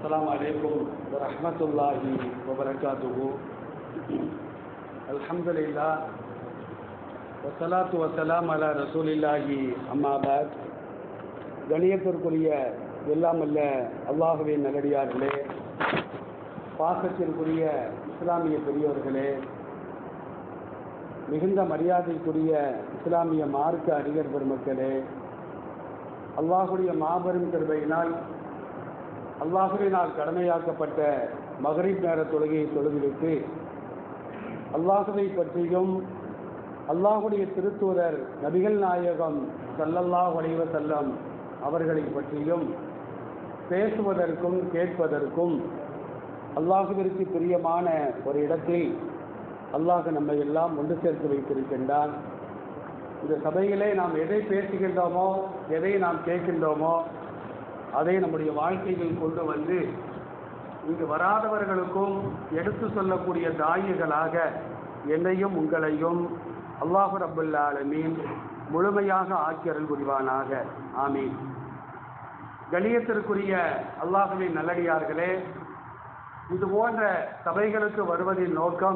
السلام عليكم ورحمة الله وبركاته الحمد لله والصلاة والسلام على رسول الله أما بعد கணியத்திற்குரிய எல்லாம் அல்ல அல்லாஹுவின் நல்லடியார்களே பாசத்திற்குரிய இஸ்லாமிய பெரியோர்களே மிகுந்த மரியாதைக்குரிய இஸ்லாமிய மார்க்க அறிஞர் பெருமக்களே அல்லாஹுடைய மாபெரும் கிருபையினால் அல்லாஹுவினால் கடமையாக்கப்பட்ட மகரிப் நேர தொழுகையை தொழுதுவிட்டு அல்லாஹுவை பற்றியும் அல்லாஹுடைய திருத்தூதர் நபிகள் நாயகம் சல்லல்லாஹ் அலைவ செல்லம் அவர்களை பற்றியும் பேசுவதற்கும் கேட்பதற்கும் அல்லாஹுவிற்கு பிரியமான ஒரு இடத்தில் அல்லாஹ் நம்மை எல்லாம் ஒன்று சேர்த்து வைத்திருக்கின்றான் இந்த சபையிலே நாம் எதை பேசுகின்றோமோ எதை நாம் கேட்கின்றோமோ அதை நம்முடைய வாழ்க்கையில் கொண்டு வந்து இங்கு வராதவர்களுக்கும் எடுத்து சொல்லக்கூடிய தாயிகளாக என்னையும் உங்களையும் அல்லாஹு ரபுல் ஆலமீன் முழுமையாக ஆக்கியருள் புரிவானாக ஆமீன் கணியத்திற்குரிய அல்லாஹுவின் நல்லடியார்களே இது போன்ற சபைகளுக்கு வருவதின் நோக்கம்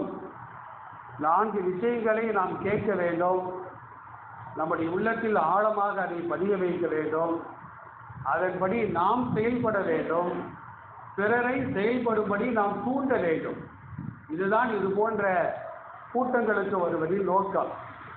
நான்கு விஷயங்களை நாம் கேட்க வேண்டும் நம்முடைய உள்ளத்தில் ஆழமாக அதை பதிய வைக்க வேண்டும் அதன்படி நாம் செயல்பட வேண்டும் பிறரை செயல்படும்படி நாம் தூண்ட வேண்டும் இதுதான் இது போன்ற கூட்டங்களுக்கு வருவதின் நோக்கம்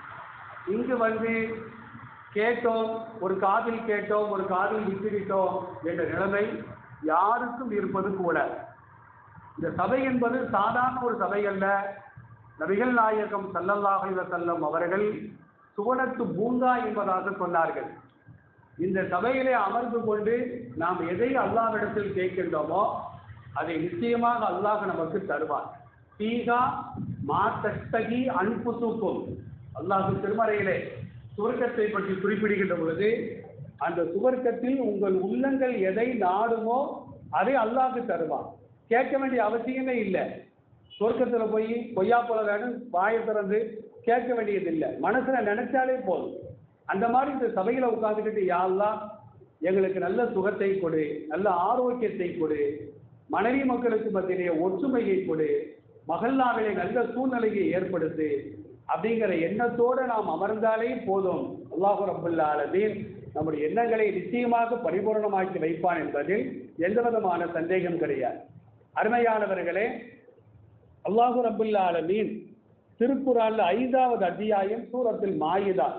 இங்கு வந்து கேட்டோம் ஒரு காதில் கேட்டோம் ஒரு காதில் விட்டுவிட்டோம் என்ற நிலைமை யாருக்கும் இருப்பது கூட இந்த சபை என்பது சாதாரண ஒரு சபை அல்ல நபிகள் நாயகம் சல்லல்லாஹ் செல்லம் அவர்கள் சுவனத்து பூங்கா என்பதாக சொன்னார்கள் இந்த சபையிலே அமர்ந்து கொண்டு நாம் எதை அல்லாவிடத்தில் கேட்கின்றோமோ அதை நிச்சயமாக அல்லாஹ் நமக்கு தருவார் தீகா மா தஸ்தகி அன்புசுக்கும் அல்லாஹ் திருமறையிலே சுவர்க்கத்தை பற்றி குறிப்பிடுகின்ற பொழுது அந்த சுவர்க்கத்தில் உங்கள் உள்ளங்கள் எதை நாடுமோ அதை அல்லாஹ் தருவான் கேட்க வேண்டிய அவசியமே இல்லை சொர்க்கத்தில் போய் பொய்யா போல வேணும் வாயை திறந்து கேட்க வேண்டியதில்லை மனசுல நினைச்சாலே போதும் அந்த மாதிரி இந்த சபையில் உட்காந்துக்கிட்டு யாரெல்லாம் எங்களுக்கு நல்ல சுகத்தை கொடு நல்ல ஆரோக்கியத்தை கொடு மனைவி மக்களுக்கு மத்தியிலே ஒற்றுமையை கொடு மகல்லாவிலே நல்ல சூழ்நிலையை ஏற்படுத்து அப்படிங்கிற எண்ணத்தோடு நாம் அமர்ந்தாலே போதும் அல்லாஹு ரபுல்லா ஆலமீன் நம்முடைய எண்ணங்களை நிச்சயமாக பரிபூர்ணமாக்கி வைப்பான் என்பதில் எந்த விதமான சந்தேகம் கிடையாது அருமையானவர்களே அல்லாஹு ரபுல்லா ஆலமீன் திருக்குறான்ல ஐந்தாவது அத்தியாயம் சூரத்தில் மாயுதா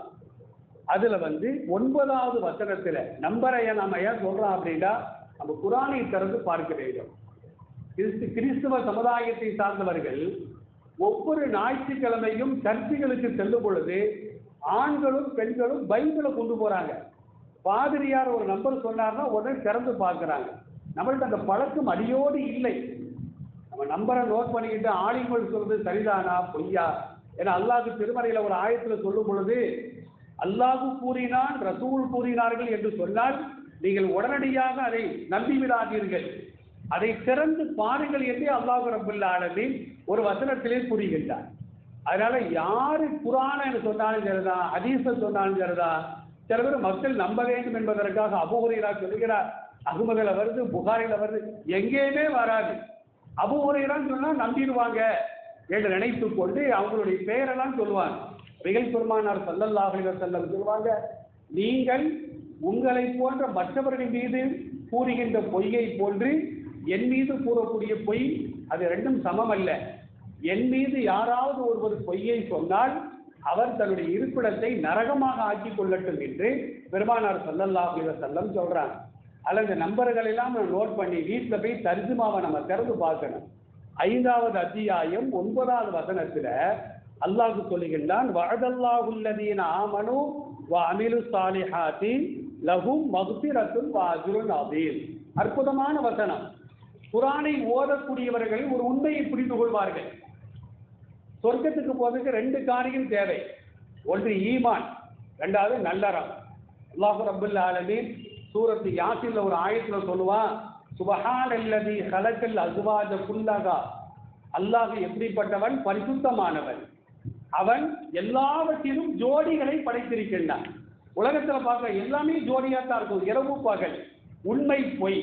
அதுல வந்து ஒன்பதாவது வசனத்துல நம்பரை நம்ம ஏன் சொல்றோம் அப்படின்னா நம்ம குரானை திறந்து பார்க்க வேண்டும் கிறிஸ்து கிறிஸ்துவ சமுதாயத்தை சார்ந்தவர்கள் ஒவ்வொரு ஞாயிற்றுக்கிழமையும் சர்ச்சுகளுக்கு செல்லும் பொழுது ஆண்களும் பெண்களும் பைபிளை கொண்டு போறாங்க பாதிரியார் ஒரு நம்பர் சொன்னார்னா உடனே திறந்து பார்க்குறாங்க நம்மள்ட்ட அந்த பழக்கம் அடியோடு இல்லை நம்ம நம்பரை நோட் பண்ணிக்கிட்டு ஆலிங்கள் சொல்றது சரிதானா பொய்யா ஏன்னா அல்லாஹு திருமறையில் ஒரு ஆயத்தில் சொல்லும் பொழுது அல்லாஹு கூறினான் ரசூல் கூறினார்கள் என்று சொன்னால் நீங்கள் உடனடியாக அதை நம்பிவிடாதீர்கள் அதை திறந்து பாருங்கள் என்று அல்லாஹு ரபுல்லா ஆலமின் ஒரு வசனத்திலே கூறுகின்றார் அதனால யாரு குரான சொன்னாலும் சரிதான் ஹதீஸ சொன்னாலும் சரிதான் சில பேர் மக்கள் நம்ப வேண்டும் என்பதற்காக அபுஹுரைரா சொல்லுகிறார் அகுமதில் வருது புகாரில் வருது எங்கேயுமே வராது அபுஹுரைரான்னு சொன்னா நம்பிடுவாங்க என்று நினைத்து கொண்டு அவங்களுடைய பெயரெல்லாம் சொல்லுவாங்க மிகல் பெருமானார் சல்லல்லாஹில செல்லம் சொல்லுவாங்க நீங்கள் உங்களை போன்ற மற்றவர்கள் மீது கூறுகின்ற பொய்யை போன்று என் மீது கூறக்கூடிய பொய் அது ரெண்டும் சமம் அல்ல என் மீது யாராவது ஒருவர் பொய்யை சொன்னால் அவர் தன்னுடைய இருப்பிடத்தை நரகமாக ஆக்கி கொள்ளட்டும் என்று பெருமானார் சல்லல்லாஹில செல்லம் சொல்றாங்க அதில் இந்த நம்பர்கள் எல்லாம் நம்ம நோட் பண்ணி வீட்டில் போய் தர்ஜுமாவை நம்ம திறந்து பார்க்கணும் ஐந்தாவது அத்தியாயம் ஒன்பதாவது வசனத்துல அல்லாஹு சொல்லுகின்றான் வஅதல்லாஹுல்லதீன ஆமனு வ அமிலு சாலிஹாத்தி லஹும் மக்ஃபிரத்துன் வ அஜ்ருன் அதீம் அற்புதமான வசனம் குரானை ஓதக்கூடியவர்கள் ஒரு உண்மையை புரிந்து கொள்வார்கள் சொர்க்கத்துக்கு போவதற்கு ரெண்டு காரியம் தேவை ஒன்று ஈமான் ரெண்டாவது நல்லறம் அல்லாஹு ரபுல் ஆலமீன் சூரத்து யாசில் ஒரு ஆயத்தில் சொல்லுவான் சுபஹான் அல்லதி ஹலக்கல் அசுவாஜ குல்லகா அல்லாஹ் எப்படிப்பட்டவன் பரிசுத்தமானவன் அவன் எல்லாவற்றிலும் ஜோடிகளை படைத்திருக்கின்றான் உலகத்துல பார்க்க எல்லாமே ஜோடியா தான் இருக்கும் இரவு பகல் உண்மை பொய்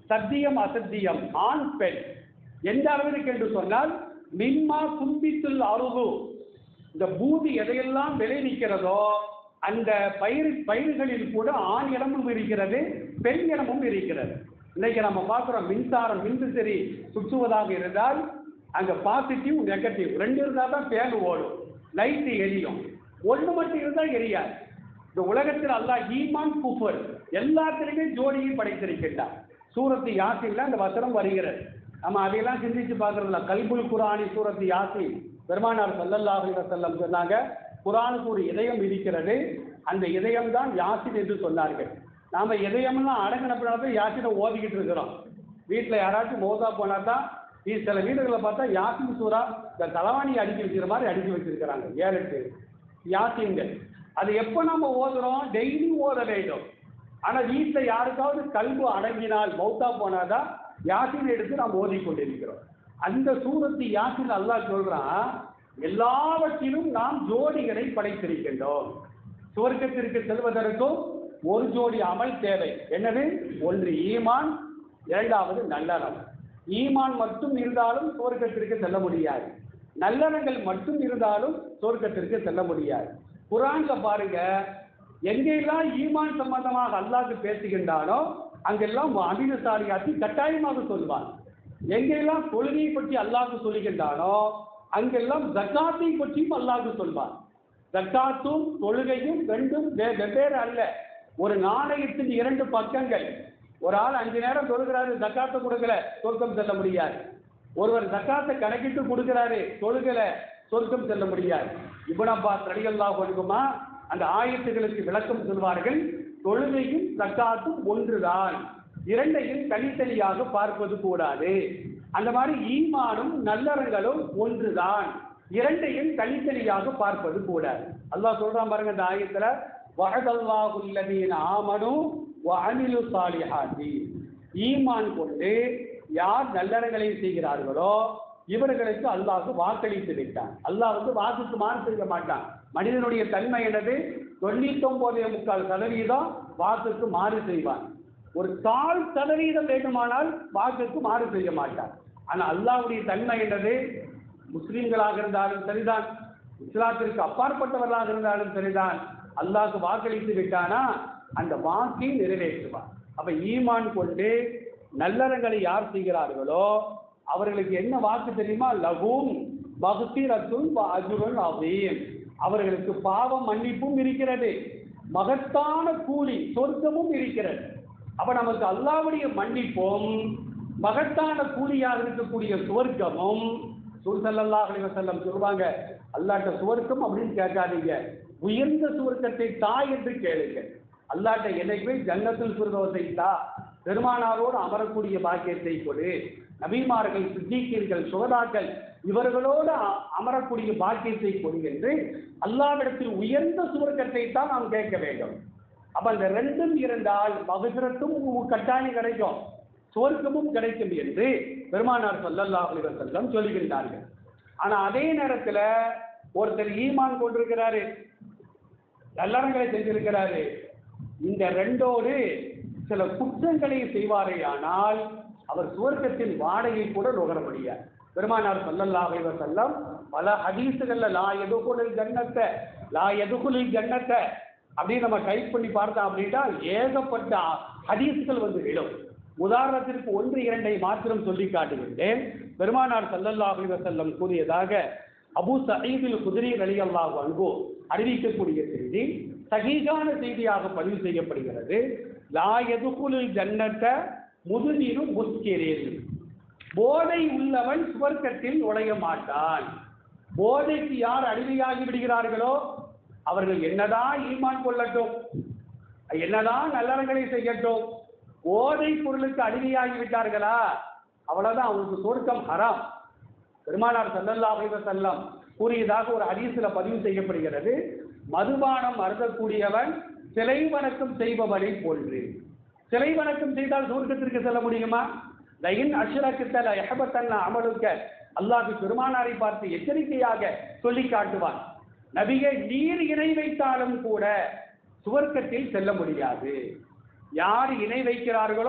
சத்தியம் அசத்தியம் ஆண் பெண் எந்த அளவிற்கு என்று சொன்னால் மின்மா கும்பித்துள் அருகு இந்த பூமி எதையெல்லாம் விளைவிக்கிறதோ அந்த பயிர் பயிர்களில் கூட ஆண் இனமும் இருக்கிறது பெண் இனமும் இருக்கிறது இன்னைக்கு நம்ம பார்க்குறோம் மின்சாரம் மின்விசிறி சுற்றுவதாக இருந்தால் அங்க பாசிட்டிவ் நெகட்டிவ் ரெண்டு இருந்தால் தான் ஃபேன் ஓடும் லைட்டு எரியும் ஒன்று மட்டும் இருந்தால் எரியாது இந்த உலகத்தில் அல்லாஹ் ஈமான் குஃபர் எல்லாத்திலுமே ஜோடியை படைத்திருக்கின்றார் சூரத்து யாசின்ல அந்த வசனம் வருகிறது நம்ம அதையெல்லாம் சிந்திச்சு பார்க்கறதில்ல கல்புல் குரானி சூரத்து யாசின் பெருமானார் ஸல்லல்லாஹு அலைஹி வஸல்லம் சொன்னாங்க குரானுக்கு ஒரு இதயம் இருக்கிறது அந்த இதயம் தான் யாசின் என்று சொன்னார்கள் நாம இதயம்லாம் அடங்கினப்படாத யாசினை ஓதிக்கிட்டு இருக்கிறோம் வீட்டில் யாராச்சும் மோதா போனா தான் இது சில வீடுகளில் பார்த்தா யாசின் சூறா இந்த தலைவாணி அடுக்கி வச்சிருக்கிற மாதிரி அடுக்கி வச்சிருக்கிறாங்க ஏழு எட்டு யாசின்கள் அது எப்போ நம்ம ஓதுறோம் டெய்லி ஓத வேண்டும் ஆனால் வீட்டில் யாருக்காவது கல்வி அடங்கினால் மௌத்தா போனாதான் யாசின் எடுத்து நாம் ஓதிக்கொண்டிருக்கிறோம் அந்த சூரத்து யாசின் அல்லாஹ் சொல்றான் எல்லாவற்றிலும் நாம் ஜோடிகளை படைத்திருக்கின்றோம் சுவர்க்கத்திற்கு செல்வதற்கும் ஒரு ஜோடி அமல் தேவை என்னது ஒன்று ஈமான் இரண்டாவது நல்லறம் ஈமான் மட்டும் இருந்தாலும் சுவர்க்கத்திற்கு செல்ல முடியாது நல்லறங்கள் மட்டும் இருந்தாலும் சுவர்க்கத்திற்கு செல்ல முடியாது குரான்ல பாருங்க எங்கெல்லாம் ஈமான் சம்பந்தமாக அல்லாஹ் பேசுகின்றானோ அங்கெல்லாம் அமிதசாரியாத்தி கட்டாயமாக சொல்வான் எங்கெல்லாம் தொழுகையை பற்றி அல்லாஹ் சொல்லுகின்றானோ அங்கெல்லாம் ஜக்காத்தை பற்றியும் அல்லாஹ் சொல்வான் ஜக்காத்தும் தொழுகையும் ரெண்டும் வே- வெவ்வேறு அல்ல ஒரு நாணயத்தின் இரண்டு பக்கங்கள் ஒரு ஆள் அஞ்சு நேரம் தொழுகிறாரு ஜக்காத்தை கொடுக்கல சொர்க்கம் செல்ல முடியாது ஒருவர் ஜக்காத்தை கணக்கிட்டு கொடுக்கிறாரு தொழுகல சொர்க்கம் செல்ல முடியாது இப்னு அப்பாஸ் ரலியல்லாஹு அன்ஹுமா அந்த ஆயத்துகளுக்கு விளக்கம் சொல்வார்கள் தொழுகையும் ஜக்காத்தும் ஒன்றுதான் இரண்டையும் தனித்தனியாக பார்ப்பது கூடாது அந்த மாதிரி ஈமானும் நல்லறங்களும் ஒன்றுதான் இரண்டையும் தனித்தனியாக பார்ப்பது கூடாது அல்லாஹ் சொல்றான் பாருங்க இந்த ஆயத்துல வஹதல்லாஹுல்லதீன ஆமனு வஅமிலு சாலிஹாத்தி ஈமான் கொண்டு யார் நல்லறங்களை செய்கிறார்களோ இவர்களுக்கு அல்லாஹ் வாக்களித்து விட்டான் அல்லாஹ் வந்து வாக்குக்கு மாறு செய்ய மாட்டான் மனிதனுடைய தன்மை என்னது தொண்ணூத்தொன்பதே முக்கால் சதவீதம் வாக்குக்கு மாறு செய்வான் ஒரு கால் சதவீதம் வேண்டுமானால் வாக்குக்கு மாறு செய்ய மாட்டான் ஆனால் அல்லாஹ்வுடைய தன்மை என்னது முஸ்லிம்களாக இருந்தாலும் சரிதான் இஸ்லாத்திற்கு அப்பாற்பட்டவர்களாக இருந்தாலும் சரிதான் அல்லாஹ்க்கு வாக்களித்து விட்டானா அந்த வாக்கை நிறைவேற்றுவான் அப்ப ஈமான் கொண்டு நல்லறங்களை யார் செய்கிறார்களோ அவர்களுக்கு என்ன வாக்கு தெரியுமா லகும் மகசீரத்தும் அஜுரன் அவீம் அவர்களுக்கு பாவம் மன்னிப்பும் இருக்கிறது மகத்தான கூலி சொர்க்கமும் இருக்கிறது அப்ப நமக்கு அல்லாவுடைய மன்னிப்பும் மகத்தான கூலியாக இருக்கக்கூடிய சுவர்க்கமும் சூழ்சல்லாஹ் அலிவசல்லம் சொல்லுவாங்க அல்லாட்ட சுவர்க்கம் அப்படின்னு கேட்காதீங்க உயர்ந்த சுவர்க்கத்தை தா என்று கேளுங்க அல்லாட்ட என்னைக்குமே ஜன்னத்துல் சுரதோசை தா பெருமானாரோடு அமரக்கூடிய பாக்கியத்தை கொடு நபிமார்கள் சித்திகீர்கள் சுகதாக்கள் இவர்களோடு அ- அமரக்கூடிய பாக்கியத்தை கொடு என்று அல்லாவிடத்தில் உயர்ந்த சுவர்க்கத்தை தான் நாம் கேட்க வேண்டும் அப்ப அந்த ரெண்டும் இருந்தால் மகசுரத்தும் கட்டாயம் கிடைக்கும் சுவர்க்கமும் கிடைக்கும் என்று பெருமானார் ஸல்லல்லாஹு அலைஹி வஸல்லம் சொல்லுகின்றார்கள் ஆனா அதே நேரத்துல ஒருத்தர் ஈமான் கொண்டிருக்கிறாரு நல்லறங்களை செஞ்சிருக்கிறாரு இந்த ரெண்டோடு சில குற்றங்களை செய்வாரே ஆனால் அவர் சுவர்க்கத்தின் வாடகை கூட நுகர முடியாது பெருமானார் ஸல்லல்லாஹு அலைஹி வஸல்லம் பல ஹதீஸுகள்ல லா எதுகுலில் ஜன்னத்தை லா எதுகுலில் ஜன்னத்தை அப்படின்னு நம்ம டைப் பண்ணி பார்த்தோம் அப்படின்னா ஏகப்பட்ட ஹதீஸ்கள் வந்து விடும் உதாரணத்திற்கு ஒன்று இரண்டை மாத்திரம் சொல்லி காட்டுகின்றேன் பெருமானார் ஸல்லல்லாஹு அலைஹி வஸல்லம் கூறியதாக அபூ சயீதில் குதிரை ரலியல்லாஹு அன்ஹு அறிவிக்கக்கூடிய செய்தி சகீகான செய்தியாக பதிவு செய்யப்படுகிறது லா எதுகுலில் ஜன்னத்தை முதுநீரு முஸ்கிரில் போதை உள்ளவன் சுவர்க்கத்தில் நுழைய மாட்டான் போதைக்கு யார் அடிமையாகி விடுகிறார்களோ அவர்கள் என்னதான் ஈமான் கொள்ளட்டும் என்னதான் நல்லறங்களை செய்யட்டும் போதை பொருளுக்கு அடிமையாகி விட்டார்களா அவ்வளவுதான் அவங்களுக்கு சொர்க்கம் ஹராம் பெருமானார் ஸல்லல்லாஹு அலைஹி வஸல்லம் கூறியதாக ஒரு ஹதீஸில் பதிவு செய்யப்படுகிறது மதுபானம் அருந்தக்கூடியவன் சிலை வணக்கம் செய்பவனை போன்று சிலை வணக்கம் செய்தால் சொர்க்கத்திற்கு செல்ல முடியுமா லயின் அஷ்ரக்கித்தல எஹபத்தன்ன அமலுக்க அல்லாஹ் பெருமானாரை பார்த்து எச்சரிக்கையாக சொல்லி காட்டுவான் நபியை நீர் இணை வைத்தாலும் கூட சுவர்க்கத்தில் செல்ல முடியாது யார் இணை வைக்கிறார்களோ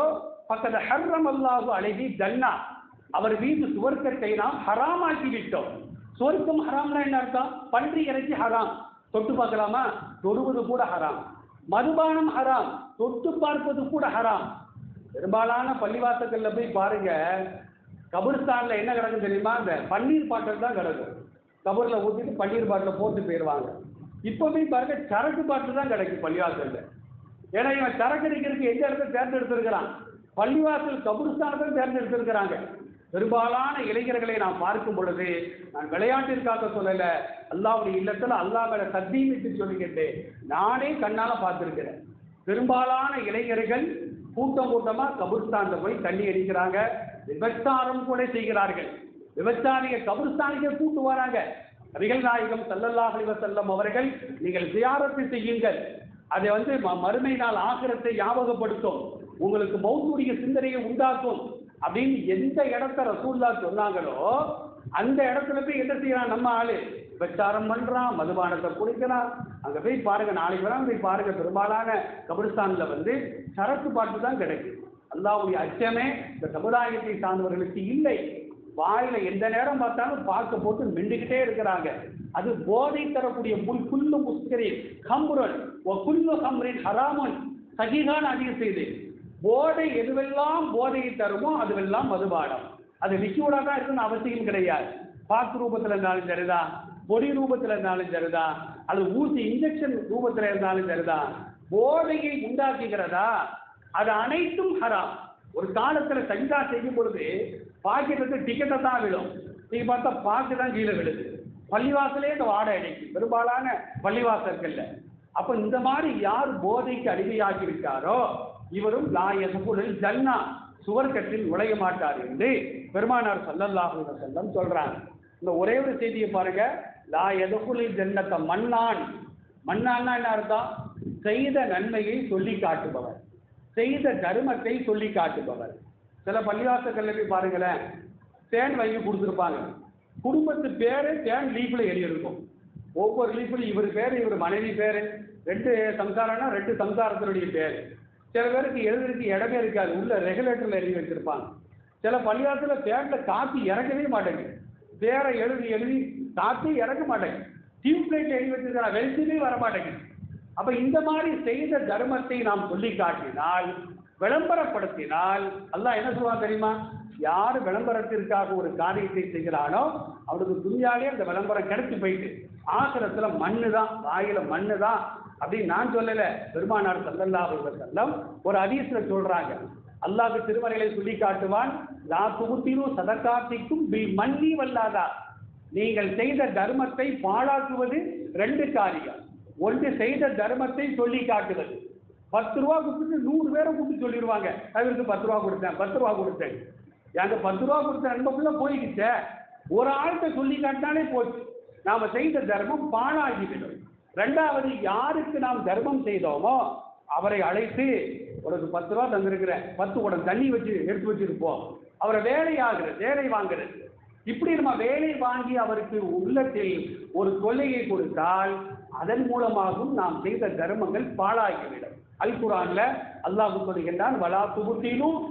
பக்கத்து ஹர்ரம் அல்லாஹு அழகி ஜன்னா அவர் மீது சுவர்க்கத்தை நாம் ஹராமாக்கி விட்டோம் சுவர்க்கம் ஹராம்னா என்ன அர்த்தம் பன்றி இறைச்சி ஹராம் தொட்டு பார்க்கலாமா தொடுவது கூட ஹராம் மதுபானம் ஹராம் தொட்டு பார்ப்பது கூட ஹராம் பெரும்பாலான பள்ளிவாசல்கள்ல போய் பாருங்க கபர்ஸ்தான்ல என்ன கிடக்கும் தெரியுமா இந்த பன்னீர் பாட்டில் தான் கிடக்கும் கபர்ல ஊற்றிட்டு பன்னீர் பாட்டில் போட்டு போயிடுவாங்க இப்போ போய் பாருங்க சரக்கு பாட்டில் தான் கிடைக்கும் பள்ளிவாசல்ல ஏன்னா இவன் சரக்கு அடிக்கிறதுக்கு எந்த இடத்த தேர்ந்தெடுத்திருக்கிறான் பள்ளிவாசல் கபுருஸ்தானத்தை தேர்ந்தெடுத்திருக்கிறாங்க பெரும்பாலான இளைஞர்களை நாம் பார்க்கும் பொழுது நான் விளையாட்டிற்காக சொல்லல அல்லாவுடைய இல்லத்துல அல்லாஹ் மேல சத்தியமிட்டு சொல்லுகின்றேன் நானே கண்ணால பார்த்திருக்கிறேன் பெரும்பாலான இளைஞர்கள் கூட்டம் கூட்டமா கபுர்ஸ்தான்ல போய் தண்ணி அடிக்கிறாங்க விபச்சாரம் கூட செய்கிறார்கள் விபச்சாரிய கபுர்ஸ்தானிக்க கூட்டு வராங்க நபிகள் நாயகம் ஸல்லல்லாஹு அலைஹி வஸல்லம் அவர்கள் நீங்கள் ஜியாரத்து செய்யுங்கள் அதை வந்து ம- மறுமை நாள் ஆகிரத்தை ஞாபகப்படுத்தும் உங்களுக்கு மௌத்துடைய சிந்தனையை உண்டாக்கும் அப்படின்னு எந்த இடத்த ரசூல்லா சொன்னாங்களோ அந்த இடத்துல போய் என்ன செய்யறான் நம்ம ஆளு விபச்சாரம் பண்றான் மதுபானத்தை குடிக்கிறான் அங்க போய் பாருங்க நாளைக்கு வராம போய் பாருங்க பெரும்பாலான கபிரிஸ்தான்ல வந்து சரக்கு பாட்டு தான் கிடைக்கும் அல்லாவுடைய அச்சமே இந்த சமுதாயத்தை சார்ந்தவர்களுக்கு இல்லை வாயில எந்த நேரம் பார்த்தாலும் பார்க்க போட்டு மிண்டுக்கிட்டே இருக்கிறாங்க அது போதை தரக்கூடிய முல் குல்லு முஸ்கரின் கம்ருன் ஒ குல்லு கம்ரின் ஹராமன் சகிகான அதிக செய்து போதை எதுவெல்லாம் போதையை தருமோ அதுவெல்லாம் மதுபானம் அது லிக்யூடா தான் இருக்குன்னு அவசியம் கிடையாது பாக்கு ரூபத்துல இருந்தாலும் சரிதான் பொடி ரூபத்துல இருந்தாலும் சரிதான் அல்லது ஊசி இன்ஜெக்ஷன் ரூபத்துல இருந்தாலும் சரிதான் போதையை உண்டாக்குகிறதா அது அனைத்தும் ஹராம் ஒரு காலத்துல சஜிதா செய்யும் பொழுது பாக்கெட் வந்து டிக்கெட்டை தான் விழும் நீங்க பார்த்தா பாக்கு தான் கீழே விழுது பள்ளிவாசலே இந்த வாடகை அடிக்கும் பெரும்பாலான பள்ளிவாசல்கள்ல அப்ப இந்த மாதிரி யார் போதைக்கு அடிமையாகி விட்டாரோ இவரும் லா எதுகுலில் ஜன்னா சுவர்க்கத்தில் நுழைய மாட்டார் என்று பெருமானார் ஸல்லல்லாஹு அலைஹி வஸல்லம் சொல்றாங்க இந்த ஒரே ஒரு செய்தியை பாருங்க லா எதுகுலில் ஜன்னத்த மன்னான் மன்னான்னா என்ன அர்த்தம் செய்த நன்மையை சொல்லி காட்டுபவர் செய்த தர்மத்தை சொல்லி காட்டுபவர் சில பள்ளிவாசல்கள்ல போய் பாருங்களேன் தேன் வாங்கி கொடுத்துருப்பாங்க குடும்பத்து பேரு தேன் லீஃப்ல எழுதியிருக்கும் ஒவ்வொரு லீஃப்லையும் இவர் பேர் இவர் மனைவி பேர் ரெண்டு சம்சாரம்னா ரெண்டு சம்சாரத்தினுடைய பேர் சில பேருக்கு எழுதுறதுக்கு இடமே இருக்காது உள்ள ரெகுலேட்டர்ல எழுதி வச்சிருப்பாங்க சில பள்ளிவாசல தேன்ல காத்து இறக்கவே மாட்டேங்குது பேரை எழுதி எழுதி காத்து இறக்க மாட்டேங்குது டியூப் லைட் எழுதி வச்சிருக்காங்க வெளிச்சமே வர மாட்டேங்குது அப்ப இந்த மாதிரி செய்த தர்மத்தை நாம் சொல்லி காட்டினால் விளம்பரப்படுத்தினால் அல்லாஹ் என்ன சொல்லுவான் தெரியுமா யார் விளம்பரத்திற்காக ஒரு காரியத்தை செய்கிறானோ அவனுக்கு துணியாலே அந்த விளம்பரம் கிடைச்சு போயிட்டு ஆசிரத்துல மண்ணு தான் வாயில மண்ணு தான் அப்படின்னு நான் சொல்லல பெருமானார் ஸல்லல்லாஹு அலைஹி வஸல்லம் ஒரு ஹதீஸ்ல சொல்றாங்க அல்லாஹ் திருமறைகளை சொல்லி காட்டுவான் லா துமுத்திரு சதகாத்திக்கும் பில் மன்னி வல்லாதா நீங்கள் செய்த தர்மத்தை பாழாக்குவது ரெண்டு காரியம் ஒன்று செய்த தர்மத்தை சொல்லி காட்டுவது பத்து ரூபா கொடுத்துட்டு நூறு பேரை கூப்பிட்டு சொல்லிடுவாங்க அவருக்கு பத்து ரூபா கொடுத்தேன் பத்து ரூபா கொடுத்தேன் எங்க பத்து ரூபா கொடுத்த நண்பக்குள்ள போய்கிட்டே ஒரு ஆள்கிட்ட சொல்லி காட்டினாலே போச்சு நாம செய்த தர்மம் பாழாகிவிடும் ரெண்டாவது யாருக்கு நாம் தர்மம் செய்தோமோ அவரை அழைத்து உனக்கு பத்து ரூபா தந்திருக்கிறேன் பத்து குடம் தண்ணி வச்சு எடுத்து வச்சிருப்போம் அவரை வேலையாகிறது வேலை வாங்குறது இப்படி நம்ம வேலை வாங்கி அவருக்கு உள்ளத்தில் ஒரு கொள்ளையை கொடுத்தால் அதன் மூலமாகவும் நாம் செய்த தர்மங்கள் பாழாகிவிடும் அல் குரான்ல அல்லாஹ் சொல்கின்றான் வலா துபுத்தினும்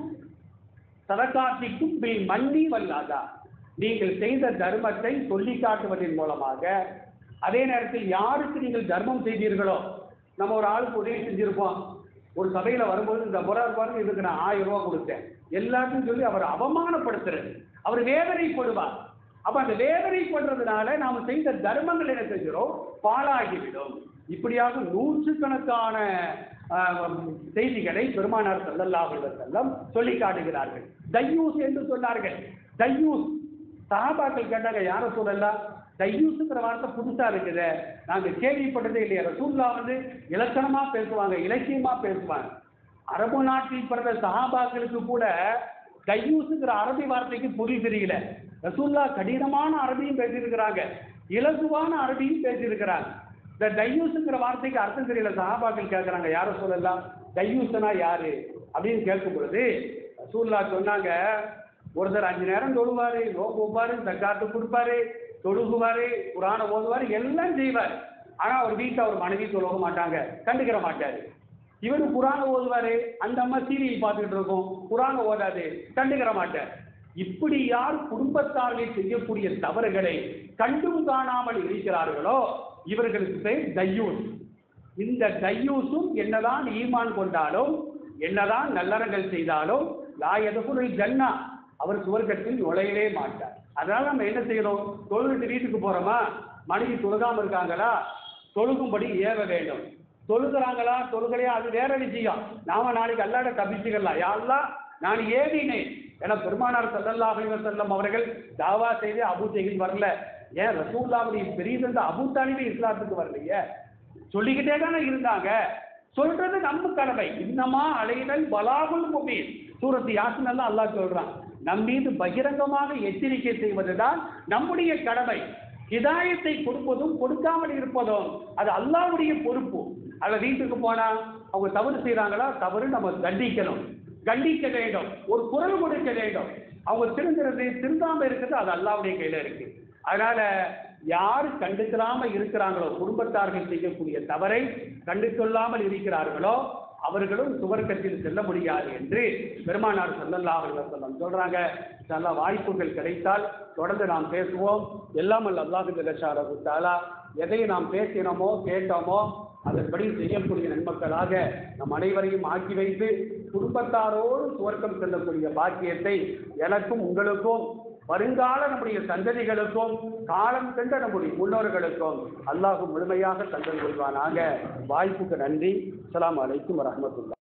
சதகாத்திக்கும் பில் மன்னி வல்லாதா நீங்கள் செய்த தர்மத்தை சொல்லி காட்டுவதன் மூலமாக அதே நேரத்தில் யாருக்கு நீங்கள் தர்மம் செய்தீர்களோ நம்ம ஒரு ஆளுக்கு உதவி செஞ்சிருப்போம் ஒரு சபையில வரும்போது இந்த முறை பாருங்க இதுக்கு நான் ஆயிரம் ரூபாய் கொடுத்தேன் எல்லாத்தையும் சொல்லி அவர் அவமானப்படுத்துறது அவர் வேதனைப்படுவார் அப்ப அந்த வேதனைப்படுறதுனால நாம் செய்த தர்மங்கள் என்ன செஞ்சிடும் பாழாகிவிடும் இப்படியாக நூற்றுக்கணக்கான ஆஹ், செய்திகளை பெருமானார் ஸல்லல்லாஹு அலைஹி வஸல்லம் சொல்லி காட்டுகிறார்கள் தையூஸ் என்று சொன்னார்கள் தையூஸ் சஹாபாக்கள் கேட்டாங்க யார சொல்லலாம் தையூஸுங்கிற வார்த்தை புதுசா இருக்குது நாங்க கேள்விப்பட்டதே இல்லையா ரசூல்லா வந்து இலக்கணமா பேசுவாங்க இலக்கியமா பேசுவாங்க அரபு நாட்டில் பிறந்த சஹாபாக்களுக்கு கூட தையூஸுங்கிற அரபி வார்த்தைக்கு பொருள் தெரியல ரசூல்லா கடினமான அரபியும் பேசியிருக்கிறாங்க இலகுவான அரபியும் பேசியிருக்கிறாங்க இந்த தையூஸுங்கிற வார்த்தைக்கு அர்த்தம் தெரியல சஹாபாக்கள் கேட்குறாங்க யார சொல்லலாம் தையூசனா யாரு அப்படின்னு கேட்கும் பொழுது ரசூல்லா சொன்னாங்க ஒருத்தர் அஞ்சு நேரம் தொழுவாரு நோக்கு வைப்பாரு தக்காத்து கொடுப்பாரு தொழுகுவாரு குரானை ஓதுவாரு எல்லாம் செய்வார் ஆனா அவர் வீட்டில் அவர் மனைவி தொழுக மாட்டாங்க கண்டுக்கிற மாட்டாரு இவரு குரான ஓதுவாரு அந்த அம்மா சீரியல் பார்த்துக்கிட்டு இருக்கும் குரான ஓதாது கண்டுக்கிற மாட்டேன் இப்படி யார் குடும்பத்தார்கள் செய்யக்கூடிய தவறுகளை கண்டும் காணாமல் இருக்கிறார்களோ இவர்களுக்கு பேர் தையூஸ் இந்த தையூஸும் என்னதான் ஈமான் கொண்டாலும் என்னதான் நல்லறங்கள் செய்தாலும் லாயதுகுல் ஜன்னா அவர் சுவர்க்கத்தில் நுழையவே மாட்டார் அதனால நம்ம என்ன செய்யறோம் தொழுகிட்டு வீட்டுக்கு போறோமா மனைவி தொழுகாம இருக்காங்களா தொழுகும்படி ஏவ வேண்டும் தொழுகிறாங்களா தொழுகலையா அது வேற விஷயம் நாம நாளைக்கு அல்லாட தப்பிச்சுக்கலாம் யாரெல்லாம் நான் ஏவினேன் ஏன்னா பெருமானார் சல்லல்லாஹு அலைஹி வஸல்லம் அவர்கள் தாவா செய்து அபு ஜெஹில் வரல ஏன் ரசூல்லாவுடைய பெரிய தந்த அபு தாலிபே இஸ்லாத்துக்கு வரலையே சொல்லிக்கிட்டே தானே இருந்தாங்க சொல்றது நம்ம கடமை இன்னமா அலைதல் பலாகுல் முபீன் சூரத்து யாசின் எல்லாம் அல்லாஹ் சொல்றான் நம் மீது பகிரங்கமாக எச்சரிக்கை செய்வதுதான் நம்முடைய கடமை ஹிதாயத்தை கொடுப்பதும் கொடுக்காமல் இருப்பதும் அது அல்லாஹ்வுடைய பொறுப்பு அல்ல வீட்டுக்கு போனா அவங்க தவறு செய்றாங்களா தவறு நம்ம தண்டிக்கணும் கண்டிக்க வேண்டும் ஒரு குரல் கொடுக்க வேண்டும் அவங்க திருந்துறது திருந்தாம இருக்கிறது அது அல்லாஹ்வுடைய கையில இருக்கு அதனால யார் கண்டுக்கலாம இருக்கிறாங்களோ குடும்பத்தார்கள் செய்யக்கூடிய தவறை கண்டு கொள்ளாமல் இருக்கிறார்களோ அவர்களும் சுவர்க்கத்தில் செல்ல முடியாது என்று பெருமானார் ஸல்லல்லாஹு அலைஹி வஸல்லம் சொல்றாங்க நல்ல வாய்ப்புகள் கிடைத்தால் தொடர்ந்து நாம் பேசுவோம் எல்லாம் அல்ல அல்லாஹு ஜல்லஷாலஹு தஆலா எதை நாம் பேசினோமோ கேட்டோமோ அதன்படி செய்யக்கூடிய நன்மக்களாக நம் அனைவரையும் ஆக்கி வைத்து குடும்பத்தாரோடு சுவர்க்கம் செல்லக்கூடிய பாக்கியத்தை எனக்கும் உங்களுக்கும் வருங்கால நம்முடைய சந்ததிகளுக்கும் காலம் சென்ற நம்முடைய முன்னோர்களுக்கும் அல்லாஹ் முழுமையாக தந்தல் கொள்வானாக வாய்ப்புக்கு நன்றி அஸ்ஸலாமு அலைக்கும் வரஹ்மத்துல்லாஹ்